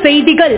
செய்திகள்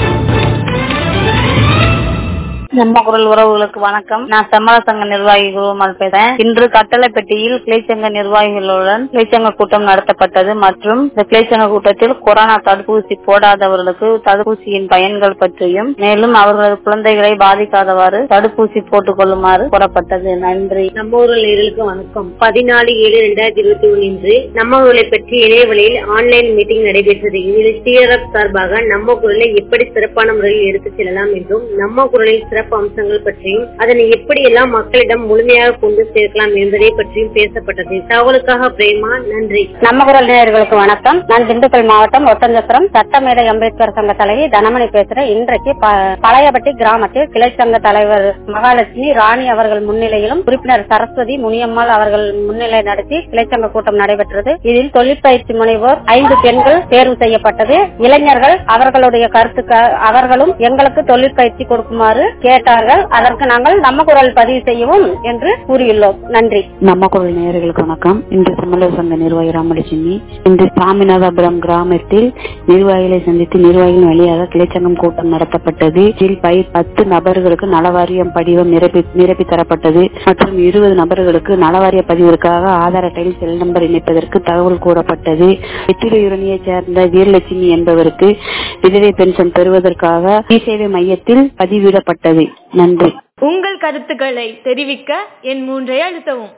நம்ம குரல் உறவுகளுக்கு வணக்கம் நான் செம்மல சங்க நிர்வாகி குருமல் பேசுறேன் இன்று கட்டளைப்பட்டியில் கிளைச்சங்க நிர்வாகிகளுடன் கிளைச்சங்க கூட்டம் நடத்தப்பட்டது மற்றும் இந்த கிளைச்சங்க கூட்டத்தில் கொரோனா தடுப்பூசி போடாதவர்களுக்கு தடுப்பூசியின் பயன்கள் பற்றியும் மேலும் அவர்களது குழந்தைகளை பாதிக்காதவாறு தடுப்பூசி போட்டுக் கொள்ளுமாறு கூறப்பட்டது நன்றி நம்ம ஊரில் நேர்களுக்கு வணக்கம் பதினாலு ஏழு இரண்டாயிரத்தி இருபத்தி ஒன்று இன்று நம்ம ஊரை பற்றி இணையவழியில் ஆன்லைன் மீட்டிங் நடைபெற்றது இதில் டிஆர்எஃப் சார்பாக நம்ம குரலை எப்படி சிறப்பான முறையில் எடுத்துச் செல்லலாம் என்றும் நம்ம குரலில் சிறப்பு அம்சங்கள் பற்றியும் அதனை எப்படி எல்லாம் மக்களிடம் முழுமையாக கொண்டு சேர்க்கலாம் என்பதை பற்றியும் பேசப்பட்டது தகவலுக்காக பிரேமா நன்றி நம்ம குரல் நேயர்களுக்கு வணக்கம் நான் திண்டுக்கல் மாவட்டம் ஒட்டஞ்சத்திரம் சட்டமேதை அம்பேத்கர் சங்க தலைவி தனமணி பேசுறேன் இன்றைக்கு ப- பழையபட்டி கிராமத்தில் கிளை சங்க தலைவர் மகாலட்சுமி ராணி அவர்கள் முன்னிலையிலும் உறுப்பினர் சரஸ்வதி முனியம்மாள் அவர்கள் முன்னிலை நடத்தி கிளை சங்க கூட்டம் நடைபெற்றது இதில் தொழிற்பயிற்சி முனைவோர் ஐந்து பெண்கள் தேர்வு செய்யப்பட்டது இளைஞர்கள் அவர்களுடைய கருத்துக்கு அவர்களும் எங்களுக்கு தொழிற்பயிற்சி கொடுக்குமாறு கேட்டார்கள் அதற்கு நாங்கள் நம்ம குரல் பதிவு செய்யவும் என்று கூறியுள்ளோம் நன்றி நம்ம குரல் நேயர்களுக்கு வணக்கம் இன்று சம்மலர் சங்க நிர்வாகி ராமலட்சுமி இன்று சாமிநாதபுரம் கிராமத்தில் நிர்வாகிகளை சந்தித்து நிர்வாகிகள் வழியாக கிளைச்சங்கம் கூட்டம் நடத்தப்பட்டது இதில் பை பத்து நபர்களுக்கு நலவாரியம் படிவம் நிரப்பி நிரப்பி தரப்பட்டது மற்றும் இருபது நபர்களுக்கு நலவாரிய பதிவிற்காக ஆதார் அட்டையில் செல் நம்பர் இணைப்பதற்கு தகவல் கூறப்பட்டது வெற்றிலையுரணியைச் சேர்ந்த வீரலட்சுமி என்பவருக்கு விதவை பென்ஷன் பெறுவதற்காக இ சேவை மையத்தில் பதிவிடப்பட்டது நன்றி உங்கள் கருத்துக்களை தெரிவிக்க என் மூன்றை அழுத்தவும்